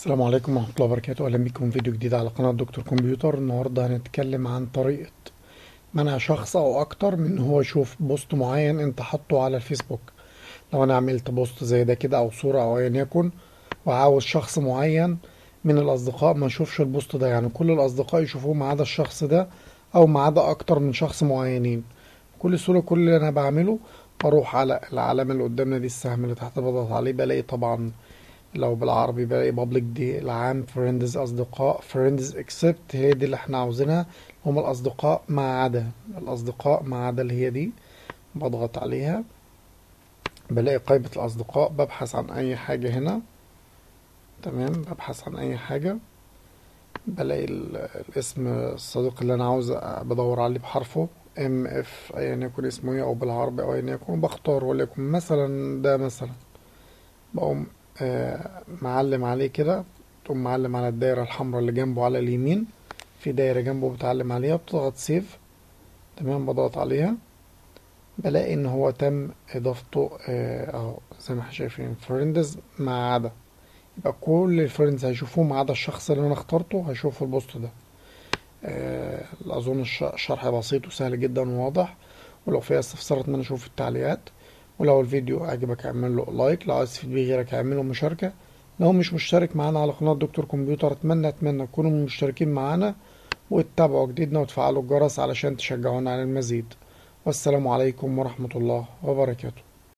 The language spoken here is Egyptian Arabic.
السلام عليكم ورحمة الله وبركاته أهلا بكم في فيديو جديد على قناة دكتور كمبيوتر النهاردة هنتكلم عن طريقة منع شخص أو أكتر من إن هو يشوف بوست معين أنت حاطه على الفيسبوك لو أنا عملت بوست زي ده كده أو صورة أو أيا يكن وعاوز شخص معين من الأصدقاء ما يشوفش البوست ده يعني كل الأصدقاء يشوفوه ما عدا الشخص ده أو ما عدا أكتر من شخص معينين بكل سهولة كل اللي أنا بعمله بروح على العلامة اللي قدامنا دي السهم اللي تحت بضغط عليه بلاقي طبعا لو بالعربي بلاقي بابليك دي العام فريندز أصدقاء فريندز اكسبت هي دي اللي احنا عاوزينها هم الأصدقاء ما عدا الأصدقاء ما عدا اللي هي دي بضغط عليها بلاقي قائمة الأصدقاء ببحث عن أي حاجة هنا تمام ببحث عن أي حاجة بلاقي ال- الاسم الصديق اللي أنا عاوز بدور عليه بحرفه ام اف أيا يكن اسمه ايه أو بالعربي أو أيا يكن بختار وليكن مثلا ده مثلا بقوم آه، معلم عليه كده تقوم معلم على الدايرة الحمراء اللي جنبه على اليمين في دايرة جنبه بتعلم عليها بتضغط سيف تمام بضغط عليها بلاقي ان هو تم اضافته آه، اهو زي ما احنا شايفين فريندز ما عدا يبقى كل الفريندز هيشوفوه ما عدا الشخص اللي انا اخترته هيشوف البوست ده آه، اظن الش- الشرح بسيط وسهل جدا وواضح ولو في استفسار اتمنى اشوف التعليقات ولو الفيديو عجبك اعمل له لايك لو عايز تفيد بيه غيرك اعمل له مشاركة لو مش مشترك معانا على قناة دكتور كمبيوتر اتمنى اتمنى تكونوا مشتركين معانا وتتابعوا جديدنا وتفعلوا الجرس علشان تشجعونا على المزيد والسلام عليكم ورحمة الله وبركاته